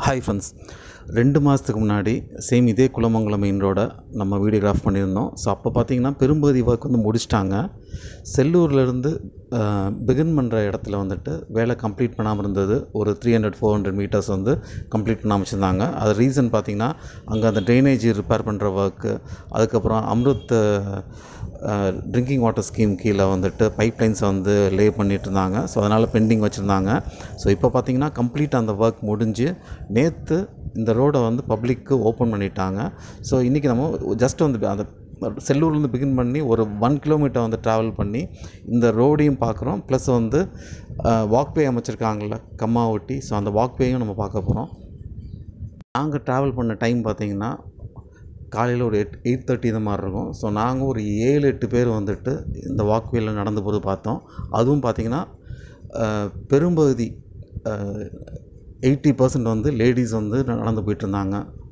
hi friends ரெண்டு மாதத்துக்கு முன்னாடி சேம் இதே குலமங்கலம் மெயின் ரோடை நம்ம வீடியோகிராஃப் பண்ணியிருந்தோம் ஸோ அப்போ பார்த்தீங்கன்னா பெரும்பகுதி ஒர்க் வந்து முடிச்சிட்டாங்க செல்லூர்லேருந்து பிகின் பண்ணுற இடத்துல வந்துட்டு வேலை கம்ப்ளீட் பண்ணாமல் இருந்தது ஒரு three hundred four hundred meters வந்து கம்ப்ளீட் பண்ணாமல் வச்சுருந்தாங்க அது ரீசன் பார்த்திங்கன்னா அங்கே அந்த ட்ரைனேஜ் ரிப்பேர் பண்ணுற ஒர்க்கு அதுக்கப்புறம் அம்ருத் ட்ரிங்கிங் வாட்டர் ஸ்கீம் கீழே வந்துட்டு பைப் லைன்ஸை வந்து லே பண்ணிட்டு இருந்தாங்க ஸோ அதனால் பெண்டிங் வச்சுருந்தாங்க ஸோ இப்போ பார்த்தீங்கன்னா கம்ப்ளீட் அந்த ஒர்க் முடிஞ்சு நேற்று இந்த ரோடை வந்து பப்ளிக்கு ஓப்பன் பண்ணிட்டாங்க ஸோ இன்றைக்கி நம்ம ஜஸ்ட் வந்து அந்த செல்லூர்லேருந்து பிகின் பண்ணி ஒரு ஒன் கிலோமீட்டர் வந்து ட்ராவல் பண்ணி இந்த ரோடையும் பார்க்குறோம் ப்ளஸ் வந்து வாக்வே அமைச்சிருக்காங்கள்ல கம்மா ஒட்டி ஸோ அந்த வாக்வேயும் நம்ம பார்க்க போகிறோம் நாங்கள் ட்ராவல் பண்ண டைம் பார்த்தீங்கன்னா காலையில் ஒரு எட் எயிட் தேர்ட்டி இது மாதிரி இருக்கும் ஸோ நாங்கள் ஒரு ஏழு எட்டு பேர் வந்துட்டு இந்த வாக்வேல நடந்து போகிறது பார்த்தோம் அதுவும் பார்த்திங்கன்னா அஹ், பெரும்பகுதி எயிட்டி பர்சன்ட் வந்து லேடிஸ் வந்து நடந்து போயிட்டு இருந்தாங்க